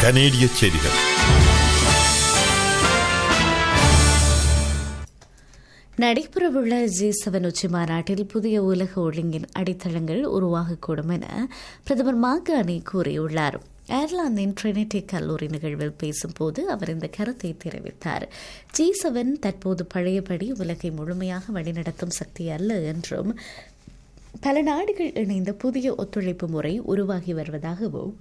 கனேடிய செய்திகள் நடைபெறவுள்ள ஜி செவன் உச்சி மாநாட்டில் புதிய உலக ஒழுங்கின் அடித்தளங்கள் உருவாகக்கூடும் என பிரதமர் மாகாணி கூறியுள்ளார் அயர்லாந்தின் ட்ரினிட்டி கல்லூரி நிகழ்வில் பேசும்போது அவர் இந்த கருத்தை தெரிவித்தார் ஜி செவன் தற்போது பழையபடி உலகை முழுமையாக வழிநடத்தும் சக்தி அல்ல என்றும் பல நாடுகள் இணைந்த புதிய ஒத்துழைப்பு முறை உருவாகி வருவதாகவும்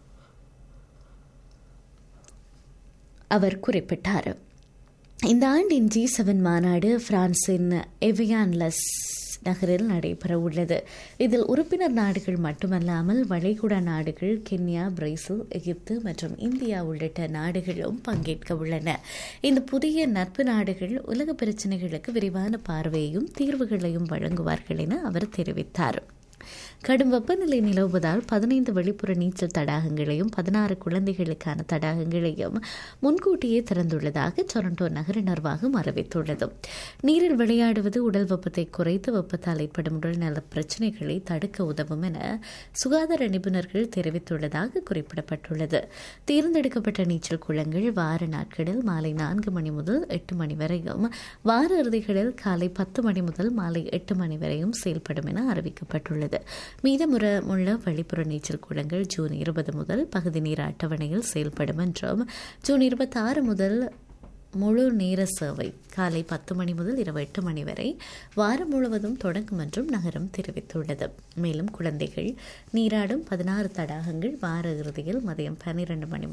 அவர் குறிப்பிட்டார் இந்த ஆண்டின் ஜி செவன் மாநாடு பிரான்சின் எவியான்லஸ் நகரில் நடைபெற உள்ளது இதில் உறுப்பினர் நாடுகள் மட்டுமல்லாமல் வளைகுடா நாடுகள் கென்யா பிரேசில் எகிப்து மற்றும் இந்தியா உள்ளிட்ட நாடுகளும் பங்கேற்க உள்ளன இந்த புதிய நட்பு நாடுகள் உலக பிரச்சினைகளுக்கு விரிவான பார்வையையும் தீர்வுகளையும் வழங்குவார்கள் என அவர் தெரிவித்தார் கடும் வெப்பநிலை நிலவுவதால் பதினைந்து வெளிப்புற நீச்சல் தடாகங்களையும் பதினாறு குழந்தைகளுக்கான தடாகங்களையும் முன்கூட்டியே திறந்துள்ளதாக டொரண்டோ நகர நிர்வாகம் அறிவித்துள்ளது நீரில் விளையாடுவது உடல் வெப்பத்தை குறைத்து வெப்பத்தால் ஏற்படும் உடல்நல பிரச்சினைகளை தடுக்க உதவும் என சுகாதார நிபுணர்கள் தெரிவித்துள்ளதாக குறிப்பிடப்பட்டுள்ளது தேர்ந்தெடுக்கப்பட்ட நீச்சல் குளங்கள் வார நாட்களில் மாலை நான்கு மணி முதல் எட்டு மணி வரையும் வார இறுதிகளில் காலை பத்து மணி முதல் மாலை எட்டு மணி வரையும் செயல்படும் என அறிவிக்கப்பட்டுள்ளது மீதமுறமுள்ள வெளிப்புற நீச்சல் குளங்கள் ஜூன் இருபது முதல் பகுதி நீர் அட்டவணையில் செயல்படும் என்றும் ஜூன் இருபத்தி ஆறு முதல் முழு நேர சேவை காலை பத்து மணி முதல் இரவு எட்டு மணி வரை வாரம் முழுவதும் தொடங்கும் என்றும் நகரம் தெரிவித்துள்ளது மேலும் குழந்தைகள் நீராடும் பதினாறு தடாகங்கள் வார இறுதியில் மதியம் பன்னிரண்டு மணி